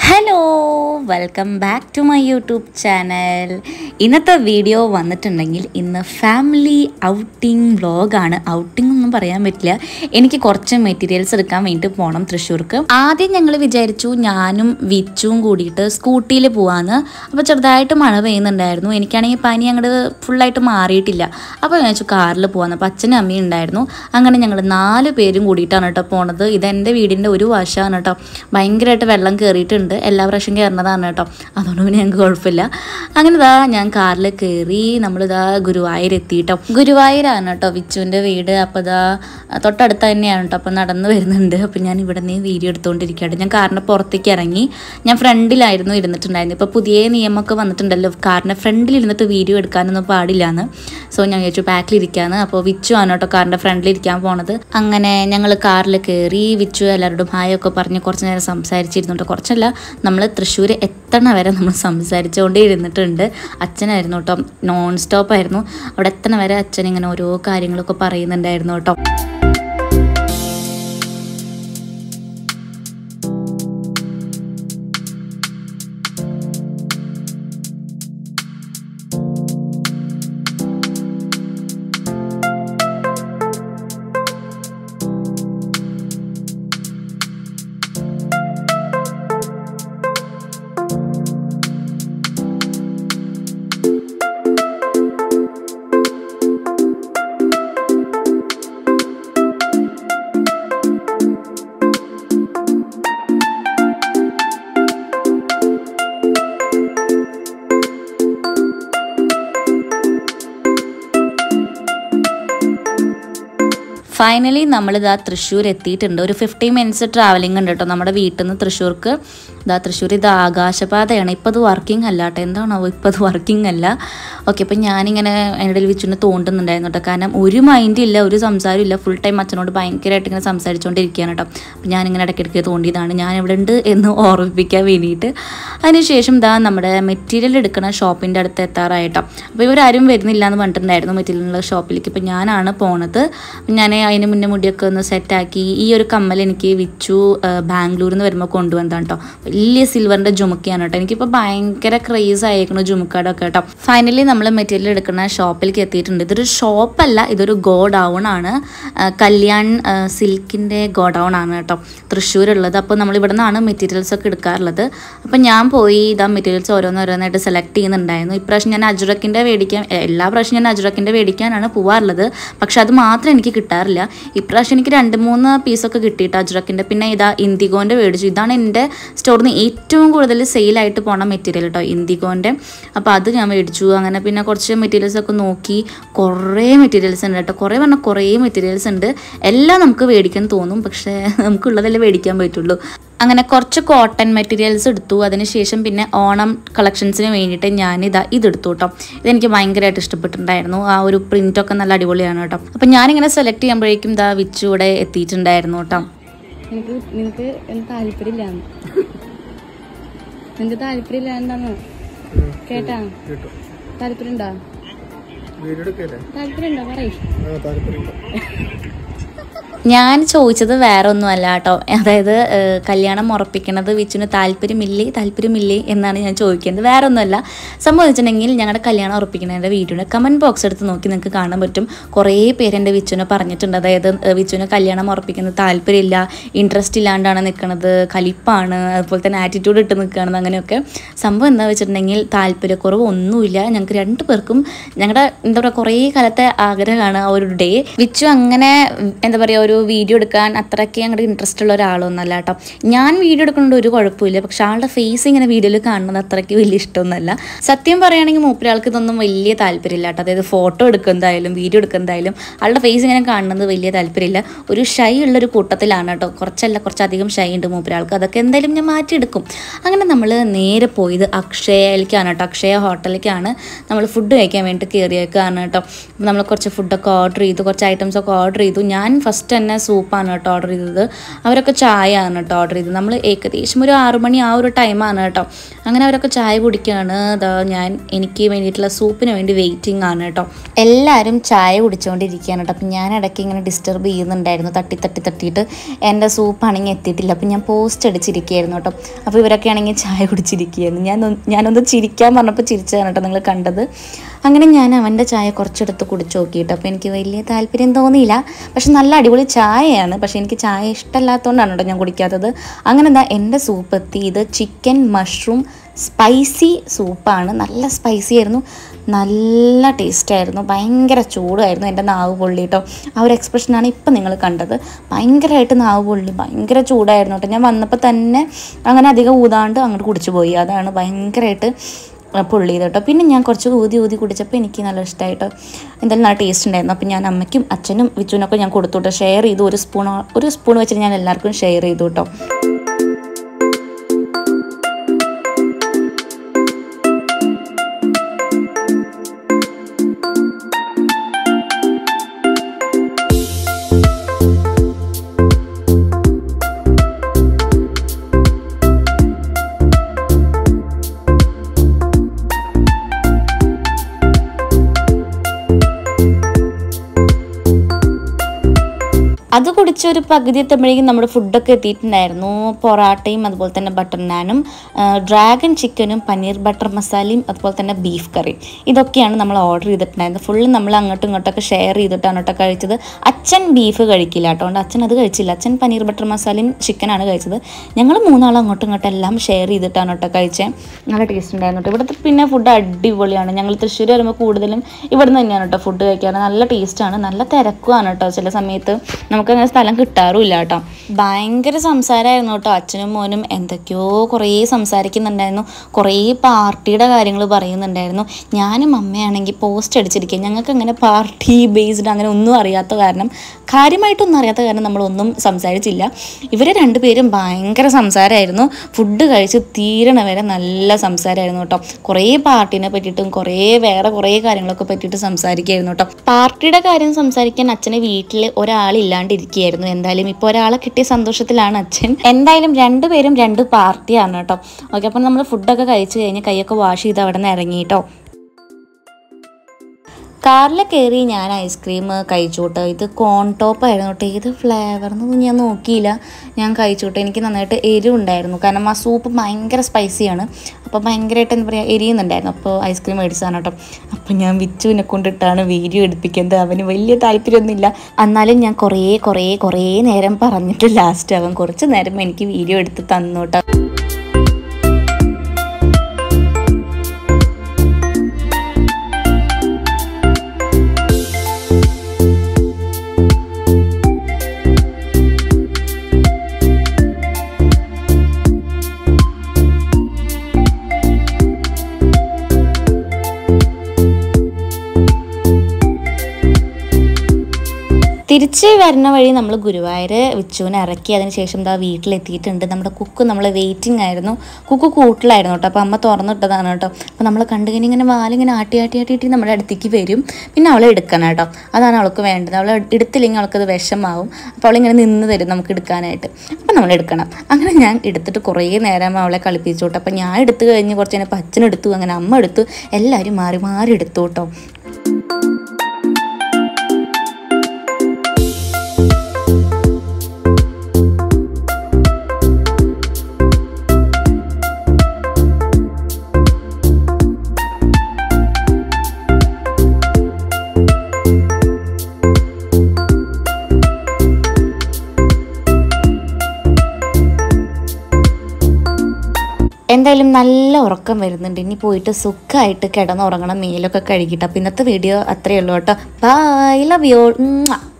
hello welcome back to my YouTube channel ഇന്നത്തെ video വന്നിട്ടുണ്ടെങ്കിൽ ഇന്ന് ഫാമിലി ഔട്ടിംഗ് വ്ളോഗാണ് ഔട്ടിംഗ് ഒന്നും പറയാൻ പറ്റില്ല എനിക്ക് കുറച്ച് മെറ്റീരിയൽസ് എടുക്കാൻ വേണ്ടി പോകണം തൃശ്ശൂർക്ക് ആദ്യം ഞങ്ങൾ വിചാരിച്ചു ഞാനും വിച്ചും കൂടിയിട്ട് സ്കൂട്ടിയിൽ പോവാന്ന് അപ്പോൾ ചെറുതായിട്ട് മഴ പെയ്യുന്നുണ്ടായിരുന്നു എനിക്കാണെങ്കിൽ പനി അങ്ങോട്ട് ഫുള്ളായിട്ട് മാറിയിട്ടില്ല അപ്പോൾ ഞാൻ വെച്ചു കാറിൽ പോകാന്ന് അപ്പോൾ അച്ഛനും അമ്മയും ഉണ്ടായിരുന്നു അങ്ങനെ ഞങ്ങൾ നാല് പേരും കൂടിയിട്ടാണ് കേട്ടോ പോണത് ഇതെൻ്റെ വീടിൻ്റെ ഒരു വശമാണ് കേട്ടോ ഭയങ്കരമായിട്ട് വെള്ളം കയറിയിട്ടുണ്ട് എല്ലാ പ്രാവശ്യം കയറുന്നതാണ് കേട്ടോ അതുകൊണ്ട് പിന്നെ ഞങ്ങൾക്ക് കുഴപ്പമില്ല അങ്ങനെ ഇതാ ഞാൻ കാറിൽ കയറി നമ്മളിതാ ഗുരുവായൂർ എത്തി കേട്ടോ ഗുരുവായൂരാണ് കേട്ടോ വിച്ചുവിൻ്റെ വീട് അപ്പോൾ ഇതാ തൊട്ടടുത്ത് തന്നെയാണ് കേട്ടോ അപ്പോൾ നടന്ന് വരുന്നുണ്ട് അപ്പോൾ ഞാൻ ഇവിടെ നിന്ന് വീഡിയോ എടുത്തുകൊണ്ടിരിക്കുകയാണ് ഞാൻ കാറിൻ്റെ പുറത്തേക്ക് ഇറങ്ങി ഞാൻ ഫ്രണ്ടിലായിരുന്നു ഇരുന്നിട്ടുണ്ടായിരുന്നു ഇപ്പോൾ പുതിയ നിയമമൊക്കെ വന്നിട്ടുണ്ടല്ലോ കാറിൻ്റെ ഫ്രണ്ടിൽ ഇരുന്നിട്ട് വീഡിയോ എടുക്കാനൊന്നും പാടില്ലാന്ന് സോ ഞാൻ വിചാരിച്ചു ബാക്കിലിരിക്കാന്ന് അപ്പോൾ വിച്ചു ആണ് കേട്ടോ കാറിൻ്റെ ഫ്രണ്ടിലിരിക്കാൻ പോണത് അങ്ങനെ ഞങ്ങൾ കാറിൽ കയറി വിച്ചു എല്ലാവരോടും ഹായ് ഒക്കെ പറഞ്ഞ് കുറച്ച് നേരം സംസാരിച്ചിരുന്നുണ്ട് കുറച്ചല്ല നമ്മൾ തൃശ്ശൂർ എത്തണ വരെ നമ്മൾ സംസാരിച്ചുകൊണ്ടേ ഇരുന്നിട്ടുണ്ട് അച്ഛനായിരുന്നു കേട്ടോ നോൺ സ്റ്റോപ്പ് ആയിരുന്നു അവിടെ എത്തണ വരെ അച്ഛൻ ഇങ്ങനെ ഓരോ കാര്യങ്ങളൊക്കെ പറയുന്നുണ്ടായിരുന്നു കേട്ടോ ഫൈനലി നമ്മളിതാ തൃശ്ശൂർ എത്തിയിട്ടുണ്ട് ഒരു ഫിഫ്റ്റി മിനിറ്റ്സ് ട്രാവലിംഗ് ഉണ്ട് കേട്ടോ നമ്മുടെ വീട്ടിൽ നിന്ന് തൃശ്ശൂർക്ക് ഇതാ തൃശ്ശൂർ ഇത് ആകാശപാതയാണ് ഇപ്പോൾ അത് വർക്കിംഗ് അല്ല കേട്ടോ എന്താണോ ഇപ്പോൾ അത് വർക്കിംഗ് അല്ല ഓക്കെ അപ്പം ഞാനിങ്ങനെ എൻ്റെ വിച്ചുവിനെ തോണ്ടുന്നുണ്ടായിരുന്നു കേട്ടോ കാരണം ഒരു മൈൻഡ് ഇല്ല ഒരു സംസാരം ഇല്ല ഫുൾ ടൈം അച്ഛനോട് ഭയങ്കരമായിട്ട് ഇങ്ങനെ സംസാരിച്ചുകൊണ്ടിരിക്കുകയാണ് കേട്ടോ അപ്പം ഞാനിങ്ങനെ ഇടയ്ക്കിടയ്ക്ക് തോണ്ടിയതാണ് ഞാൻ ഇവിടെ ഉണ്ട് എന്ന് ഓർമ്മിപ്പിക്കാൻ വേണ്ടിയിട്ട് അതിനുശേഷം ഇതാ നമ്മുടെ മെറ്റീരിയൽ എടുക്കുന്ന ഷോപ്പിൻ്റെ അടുത്ത് എത്താറായിട്ടോ അപ്പോൾ ഇവരാരും വരുന്നില്ല എന്ന് പറഞ്ഞിട്ടുണ്ടായിരുന്നു മെറ്റീരിയലുള്ള ഷോപ്പിലേക്ക് ഇപ്പം ഞാനാണ് പോണത് ഞാൻ അതിന് മുന്നേ മുടിയൊക്കെ ഒന്ന് സെറ്റാക്കി ഈ ഒരു കമ്മൽ എനിക്ക് വിച്ചു ബാംഗ്ലൂരിൽ നിന്ന് വരുമ്പോൾ കൊണ്ടുവന്നതാണ് കേട്ടോ വലിയ സിൽവറിൻ്റെ ജുമുക്കയാണ് കേട്ടോ എനിക്കിപ്പോൾ ഭയങ്കര ക്രേസ് ആയേക്കണു ജുമുക്കയുടെ ഒക്കെ കേട്ടോ ഫൈനലി നമ്മൾ മെറ്റീരിയൽ എടുക്കുന്ന ഷോപ്പിലേക്ക് എത്തിയിട്ടുണ്ട് ഇതൊരു ഷോപ്പല്ല ഇതൊരു ഗോ ഡൗൺ ആണ് ആ, കല്യാൺ സിൽക്കിൻ്റെ ഗോ ഡൗൺ ആണ് കേട്ടോ തൃശ്ശൂരുള്ളത് അപ്പോൾ നമ്മൾ ഇവിടെ നിന്നാണ് മെറ്റീരിയൽസ് ഒക്കെ എടുക്കാറുള്ളത് അപ്പോൾ ഞാൻ പോയി ഇതാ മെറ്റീരിയൽസ് ഓരോന്നോരോന്നായിട്ട് സെലക്ട് ചെയ്യുന്നുണ്ടായിരുന്നു ഇപ്രാവശ്യം ഞാൻ അജുറക്കിൻ്റെ മേടിക്കാൻ എല്ലാ പ്രാവശ്യം ഞാൻ അജുറക്കിൻ്റെ മേടിക്കാനാണ് പോവാറുള്ളത് പക്ഷെ അത് മാത്രം എനിക്ക് കിട്ടാറില്ല ഇപ്രാവശ്യം എനിക്ക് രണ്ട് മൂന്ന് പീസൊക്കെ കിട്ടിയിട്ട് അജുറക്കിൻ്റെ പിന്നെ ഇതാ ഇൻഡിഗോൻ്റെ മേടിച്ചു ഇതാണ് എൻ്റെ സ്റ്റോറിൽ നിന്ന് ഏറ്റവും കൂടുതൽ സെയിലായിട്ട് പോണ മെറ്റീരിയൽ കേട്ടോ ഇൻഡിഗോൻ്റെ അപ്പോൾ അത് ഞാൻ മേടിച്ചു അങ്ങനെ പിന്നെ കുറച്ച് മെറ്റീരിയൽസ് ഒക്കെ നോക്കി കുറേ മെറ്റീരിയൽസ് ഉണ്ട് കേട്ടോ കുറേ പറഞ്ഞാൽ കുറേ മെറ്റീരിയൽസ് ഉണ്ട് എല്ലാം നമുക്ക് മേടിക്കാൻ തോന്നും പക്ഷേ നമുക്കുള്ളതല്ലേ മേടിക്കാൻ പറ്റുള്ളൂ അങ്ങനെ കുറച്ച് കോട്ടൺ മെറ്റീരിയൽസ് എടുത്തു അതിനുശേഷം പിന്നെ ഓണം കളക്ഷൻസിന് വേണ്ടിയിട്ട് ഞാനിതാ ഇതെടുത്തു കേട്ടോ ഇതെനിക്ക് ഭയങ്കരമായിട്ട് ഇഷ്ടപ്പെട്ടിട്ടുണ്ടായിരുന്നു ആ ഒരു പ്രിൻ്റൊക്കെ നല്ല അടിപൊളിയാണ് കേട്ടോ അപ്പം ഞാനിങ്ങനെ സെലക്ട് ചെയ്യുമ്പോഴേക്കും ഇതാ വിച്ചു ഇവിടെ എത്തിയിട്ടുണ്ടായിരുന്നു കേട്ടോ നിനക്ക് നിനക്ക് താല്പര്യമില്ല നിനക്ക് താല്പര്യമില്ല എന്താന്ന് കേട്ടാ താല്പര്യം ഉണ്ടോ താല്പര്യം ഉണ്ടോ പറയ് ഞാൻ ചോദിച്ചത് വേറെ ഒന്നുമല്ല കേട്ടോ അതായത് ഏഹ്, കല്യാണം ഉറപ്പിക്കണത് വിച്ചുന് താല്പര്യമില്ലേ താല്പര്യമില്ലേ എന്നാണ് ഞാൻ ചോദിക്കുന്നത് വേറെ ഒന്നുമല്ല സംഭവം വെച്ചിട്ടുണ്ടെങ്കിൽ ഞങ്ങളുടെ കല്യാണം ഉറപ്പിക്കുന്നതിൻ്റെ വീഡിയോയുടെ കമൻറ്റ് ബോക്സ് എടുത്ത് നോക്കി നിങ്ങൾക്ക് കാണാൻ പറ്റും കുറേ പേര് എൻ്റെ വിച്ചുനെ പറഞ്ഞിട്ടുണ്ട് അതായത് ഏഹ്, വിച്ചുന് കല്യാണം ഉറപ്പിക്കുന്നത് താല്പര്യമില്ല ഇൻട്രസ്റ്റ് ഇല്ലാണ്ടാണ് നിൽക്കുന്നത് കലിപ്പാണ് അതുപോലെ തന്നെ ആറ്റിറ്റ്യൂഡ് ഇട്ട് നിൽക്കുകയാണെന്ന് അങ്ങനെയൊക്കെ സംഭവം എന്താ വെച്ചിട്ടുണ്ടെങ്കിൽ താല്പര്യക്കുറവ് ഒന്നുമില്ല ഞങ്ങൾക്ക് രണ്ടു പേർക്കും ഞങ്ങളുടെ എന്താ പറയുക കുറേ കാലത്തെ ആഗ്രഹമാണ് ആ ഒരു ഡേ വിച്ചു അങ്ങനെ ഉം, എന്താ പറയുക ഒരു വീഡിയോ എടുക്കാൻ അത്രയ്ക്ക് അങ്ങോട്ട് ഇൻട്രസ്റ്റ് ഉള്ള ഒരാളൊന്നുമല്ല കേട്ടോ ഞാൻ വീഡിയോ എടുക്കുന്നുണ്ട് ഒരു കുഴപ്പമില്ല പക്ഷെ ആളുടെ ഫേസ് ഇങ്ങനെ വീഡിയോയിൽ കാണുന്നത് അത്രയ്ക്ക് വലിയ ഇഷ്ടമൊന്നുമല്ല സത്യം പറയുകയാണെങ്കിൽ മൂപ്പരാൾക്ക് ഇതൊന്നും വലിയ താല്പര്യമില്ല കേട്ടോ അതായത് ഫോട്ടോ എടുക്കുന്നതായാലും വീഡിയോ എടുക്കുന്നതായാലും ആളുടെ ഫേസ് ഇങ്ങനെ കാണുന്നത് വലിയ താല്പര്യമില്ല ഒരു ഷൈ ഉള്ളൊരു കൂട്ടത്തിലാണ് കേട്ടോ കുറച്ചല്ല കുറച്ചധികം ഷൈ ഉണ്ട് മൂപ്പരാൾക്ക് അതൊക്കെ എന്തായാലും ഞാൻ മാറ്റിയെടുക്കും അങ്ങനെ നമ്മൾ നേരെ പോയത് അക്ഷയയിലേക്കാണ് കേട്ടോ അക്ഷയ ഹോട്ടലിലേക്കാണ് നമ്മൾ ഫുഡ് കഴിക്കാൻ വേണ്ടി കയറിയേക്കാണ് കേട്ടോ അപ്പോൾ നമ്മൾ കുറച്ച് ഫുഡൊക്കെ ഓർഡർ ചെയ്തു കുറച്ച് ഐറ്റംസ് ഒക്കെ ഓർഡർ ചെയ്തു ഞാൻ ഫസ്റ്റ് തന്നെ സൂപ്പാണ് കേട്ടോ ഓർഡർ ചെയ്തത് അവരൊക്കെ ചായ ആണ് കേട്ടോ ഓർഡർ ചെയ്തത് നമ്മൾ ഏകദേശം ഒരു ആറു മണി ആ ഒരു ടൈമാണ് കേട്ടോ അങ്ങനെ അവരൊക്കെ ചായ കുടിക്കുകയാണ് അതാ ഞാൻ എനിക്ക് വേണ്ടിയിട്ടുള്ള സൂപ്പിന് വേണ്ടി വെയിറ്റിംഗ് ആണ് കേട്ടോ എല്ലാവരും ചായ കുടിച്ചുകൊണ്ടിരിക്കുകയാണ് കേട്ടോ അപ്പം ഞാൻ ഇടയ്ക്ക് ഇങ്ങനെ ഡിസ്റ്റർബ് ചെയ്യുന്നുണ്ടായിരുന്നു തട്ടി തട്ടി തട്ടിയിട്ട് എൻ്റെ സൂപ്പാണെങ്കിൽ എത്തിയിട്ടില്ല അപ്പം ഞാൻ പോസ്റ്റ് അടിച്ചിരിക്കുകയായിരുന്നു കേട്ടോ അപ്പോൾ ഇവരൊക്കെ ആണെങ്കിൽ ചായ കുടിച്ചിരിക്കുകയായിരുന്നു ഞാൻ ഒന്ന് ഞാനൊന്ന് ചിരിക്കാൻ പറഞ്ഞപ്പോൾ ചിരിച്ചതാണ് കേട്ടോ നിങ്ങൾ കണ്ടത് അങ്ങനെ ഞാൻ അവൻ്റെ ചായ കുറച്ചെടുത്ത് കുടിച്ചു നോക്കിയിട്ട് അപ്പോൾ എനിക്ക് വലിയ താല്പര്യം തോന്നിയില്ല പക്ഷെ നല്ല അടിപൊളി ചായയാണ് പക്ഷേ എനിക്ക് ചായ ഇഷ്ടമല്ലാത്തതുകൊണ്ടാണ് കേട്ടോ ഞാൻ കുടിക്കാത്തത് അങ്ങനെ എന്താ എൻ്റെ സൂപ്പ് എത്തി ഇത് ചിക്കൻ മഷ്റൂം സ്പൈസി സൂപ്പാണ് നല്ല സ്പൈസി ആയിരുന്നു നല്ല ടേസ്റ്റ് ആയിരുന്നു ഭയങ്കര ചൂടായിരുന്നു എൻ്റെ നാവ് പൊള്ളി കേട്ടോ ആ ഒരു എക്സ്പ്രഷനാണ് ഇപ്പം നിങ്ങൾ കണ്ടത് ഭയങ്കരമായിട്ട് നാവ് പൊള്ളി ഭയങ്കര ചൂടായിരുന്നു കേട്ടോ ഞാൻ വന്നപ്പോൾ തന്നെ അങ്ങനെ അധികം ഊതാണ്ട് അങ്ങോട്ട് കുടിച്ചു പോയി അതാണ് ഭയങ്കരമായിട്ട് പൊള്ളി കേട്ടോ പിന്നെ ഞാൻ കുറച്ച് ഊതി ഊതി കുടിച്ചപ്പോൾ എനിക്ക് നല്ല ഇഷ്ടമായിട്ട് എന്തായാലും നല്ല ടേസ്റ്റ് ഉണ്ടായിരുന്നു അപ്പോൾ ഞാൻ അമ്മയ്ക്കും അച്ഛനും വിച്ചുവിനൊക്കെ ഞാൻ കൊടുത്തു കേട്ടോ ഷെയർ ചെയ്തു ഒരു സ്പൂൺ ഒരു സ്പൂൺ വെച്ചിട്ട് ഞാൻ എല്ലാവർക്കും ഷെയർ ചെയ്തു കേട്ടോ അത് കുടിച്ച് ഒരു പകുതി എത്തുമ്പോഴേക്കും നമ്മുടെ ഫുഡൊക്കെ എത്തിയിട്ടുണ്ടായിരുന്നു പൊറാട്ടയും അതുപോലെ തന്നെ ബട്ടർ നാനും ആ, ഡ്രാഗൺ ചിക്കനും പനീർ ബട്ടർ മസാലയും അതുപോലെ തന്നെ ബീഫ് കറിയും ഇതൊക്കെയാണ് നമ്മൾ ഓർഡർ ചെയ്തിട്ടുണ്ടായിരുന്നത് ഫുള്ള് നമ്മൾ അങ്ങോട്ടും ഇങ്ങോട്ടൊക്കെ ഷെയർ ചെയ്തിട്ടാണ് കേട്ടോ കഴിച്ചത് അച്ഛൻ ബീഫ് കഴിക്കില്ല കേട്ടോ അതുകൊണ്ട് അച്ഛൻ അത് കഴിച്ചില്ല അച്ഛൻ പനീർ ബട്ടർ മസാലയും ചിക്കനാണ് കഴിച്ചത് ഞങ്ങൾ മൂന്നാളും അങ്ങോട്ടും ഇങ്ങോട്ടും എല്ലാം ഷെയർ ചെയ്തിട്ടാണ് കേട്ടോ കഴിച്ചത് നല്ല ടേസ്റ്റ് ഉണ്ടായിരുന്നു കേട്ടോ ഇവിടുത്തെ പിന്നെ ഫുഡ് അടിപൊളിയാണ് ഞങ്ങൾ തൃശ്ശൂർ വരുമ്പോൾ കൂടുതലും ഇവിടുന്ന് തന്നെയാണ് കേട്ടോ ഫുഡ് കഴിക്കാറ് നല്ല ടേസ്റ്റാണ് നല്ല തിരക്കുമാണ് കേട്ടോ ചില സമയത്ത് നമുക്കങ്ങനെ സ്ഥലം കിട്ടാറുമില്ല കേട്ടോ ഭയങ്കര സംസാരമായിരുന്നു കേട്ടോ അച്ഛനും മോനും എന്തൊക്കെയോ കുറേ സംസാരിക്കുന്നുണ്ടായിരുന്നു കുറേ പാർട്ടിയുടെ കാര്യങ്ങൾ പറയുന്നുണ്ടായിരുന്നു ഞാനും അമ്മയാണെങ്കിൽ പോസ്റ്റ് അടിച്ചിരിക്കുക ഞങ്ങൾക്ക് അങ്ങനെ പാർട്ടി ബേസ്ഡ് അങ്ങനെ ഒന്നും അറിയാത്ത കാരണം കാര്യമായിട്ടൊന്നും അറിയാത്ത കാരണം നമ്മളൊന്നും സംസാരിച്ചില്ല ഇവർ രണ്ടുപേരും ഭയങ്കര സംസാരമായിരുന്നു ഫുഡ് കഴിച്ച് തീരണ വരെ നല്ല സംസാരമായിരുന്നു കേട്ടോ കുറേ പാർട്ടിനെ പറ്റിയിട്ടും കുറേ വേറെ കുറേ കാര്യങ്ങളൊക്കെ പറ്റിയിട്ട് സംസാരിക്കുകയായിരുന്നു കേട്ടോ പാർട്ടിയുടെ കാര്യം സംസാരിക്കാൻ അച്ഛന് വീട്ടിൽ ഒരാളില്ലാണ്ടിരിക്കുകയായിരുന്നു എന്തായാലും ഇപ്പോൾ ഒരാളെ കിട്ടിയ സന്തോഷത്തിലാണ് അച്ഛൻ എന്തായാലും രണ്ടുപേരും രണ്ട് പാർട്ടിയാണ് കേട്ടോ ഓക്കെ അപ്പം നമ്മൾ ഫുഡൊക്കെ കഴിച്ച് കഴിഞ്ഞ് കൈയൊക്കെ വാഷ് ചെയ്ത് അവിടെ നിന്ന് ഇറങ്ങി കേട്ടോ കാറിൽ കയറി ഞാൻ ഐസ്ക്രീം കഴിച്ചോട്ടെ ഇത് കോൺ ടോപ്പ് ആയിരുന്നു കേട്ടോ ഏത് ഫ്ലേവർ എന്നൊന്നും ഞാൻ നോക്കിയില്ല ഞാൻ കഴിച്ചോട്ടെ എനിക്ക് നന്നായിട്ട് എരിവുണ്ടായിരുന്നു കാരണം ആ സൂപ്പ് ഭയങ്കര സ്പൈസിയാണ് അപ്പോൾ ഭയങ്കരമായിട്ട് എന്താ പറയുക എരിയുന്നുണ്ടായിരുന്നു അപ്പോൾ ഐസ്ക്രീം മേടിച്ചതാണ് കേട്ടോ അപ്പോൾ ഞാൻ വിച്ചുവിനെ കൊണ്ടിട്ടാണ് വീഡിയോ എടുപ്പിക്കുന്നത് അവന് വലിയ താല്പര്യമൊന്നുമില്ല എന്നാലും ഞാൻ കുറേ കുറേ കുറേ നേരം പറഞ്ഞിട്ട് ലാസ്റ്റ് അവൻ കുറച്ച് നേരം എനിക്ക് വീഡിയോ എടുത്ത് തന്നു കേട്ടോ തിരിച്ച് വരുന്ന വഴി നമ്മൾ ഗുരുവായൂർ വിച്ചുവിനെ ഇറക്കി അതിന് ശേഷം ദാ വീട്ടിലെത്തിയിട്ടുണ്ട് നമ്മുടെ കുക്ക് നമ്മൾ വെയിറ്റിംഗ് ആയിരുന്നു കുക്ക് കൂട്ടിലായിരുന്നു കേട്ടോ അപ്പോൾ അമ്മ തുറന്നിട്ടതാണ് കേട്ടോ അപ്പോൾ നമ്മൾ കണ്ടു കഴിഞ്ഞ് ഇങ്ങനെ വാലിങ്ങനെ ആട്ടി ആട്ടി ആട്ടിയിട്ട് നമ്മുടെ അടുത്തേക്ക് വരും പിന്നെ അവളെ എടുക്കണം കേട്ടോ അതാണ് അവൾക്ക് വേണ്ടത് അവൾ എടുത്തില്ലെങ്കിൽ അവൾക്കത് വിഷമാവും അപ്പോൾ അവളിങ്ങനെ നിന്ന് തരും നമുക്ക് എടുക്കാനായിട്ട് അപ്പോൾ നമ്മൾ എടുക്കണം അങ്ങനെ ഞാൻ എടുത്തിട്ട് കുറേ നേരം അവളെ കളിപ്പിച്ചു കേട്ടോ അപ്പോൾ ഞാൻ എടുത്തു കഴിഞ്ഞ് കുറച്ച് കഴിഞ്ഞപ്പോൾ അച്ഛനെടുത്തു അങ്ങനെ അമ്മ എടുത്തു എല്ലാവരും മാറി മാറി എടുത്തു കേട്ടോ എന്തായാലും നല്ല ഉറക്കം വരുന്നുണ്ട് ഇനി പോയിട്ട് സുഖമായിട്ട് കിടന്നുറങ്ങണം മേലൊക്കെ കഴുകിയിട്ട് അപ്പോൾ ഇന്നത്തെ വീഡിയോ അത്രയേ ഉള്ളൂ കേട്ടോ ബൈ ലവ് യു